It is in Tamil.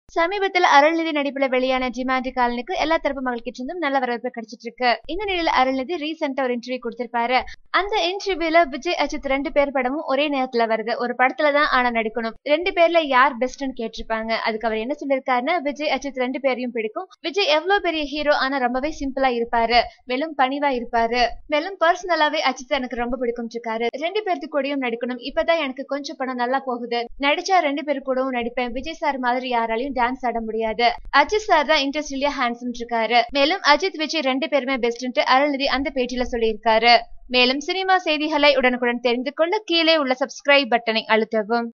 சமீபத்தில் அருள்நிதி நடிப்புல வெளியான டிமாண்டி காலனுக்கு எல்லா தரப்பு மக்கள்கிட்ட இருந்தும் நல்ல வரவேற்பு கிடைச்சிட்டு இருக்கு இந்த நிலையில அருள்நிதி ரீசெண்டா ஒரு இன்டர்வியூ கொடுத்திருப்பாரு அந்த இன்டர்வியூல விஜய் அஜித் ரெண்டு பேர் படமும் ஒரே நேரத்துல வருது ஒரு படத்துல தான் ஆனா நடிக்கணும் ரெண்டு பேர்ல யார் பெஸ்ட்னு கேட்டிருப்பாங்க அதுக்கு அவர் என்ன சொல்லிருக்காருன்னா விஜய் அஜித் ரெண்டு பேரையும் பிடிக்கும் விஜய் எவ்வளவு பெரிய ஹீரோ ஆனா ரொம்பவே சிம்பிளா இருப்பாரு மேலும் பணிவா இருப்பாரு மேலும் பர்சனலாவே அஜித் எனக்கு ரொம்ப பிடிக்கும் இருக்காரு ரெண்டு பேருக்கு கூடயும் நடிக்கணும் இப்பதான் எனக்கு கொஞ்சம் படம் நல்லா போகுது நடிச்சா ரெண்டு பேரு கூடவும் நடிப்பேன் விஜய் சார் மாதிரி யாராலையும் டான்ஸ் ஆட முடியாது அஜித் சார் தான் இண்டஸ்ட்ரியிலேயே ஹேண்ட்ஸம் இருக்காரு மேலும் அஜித் விஜய் ரெண்டு பேருமே பெஸ்ட் அருள்நிதி அந்த பேட்டியில சொல்லியிருக்காரு மேலும் சினிமா செய்திகளை உடனுக்குடன் தெரிந்து கொள்ள கீழே உள்ள சப்ஸ்கிரைப் பட்டனை அழுத்தவும்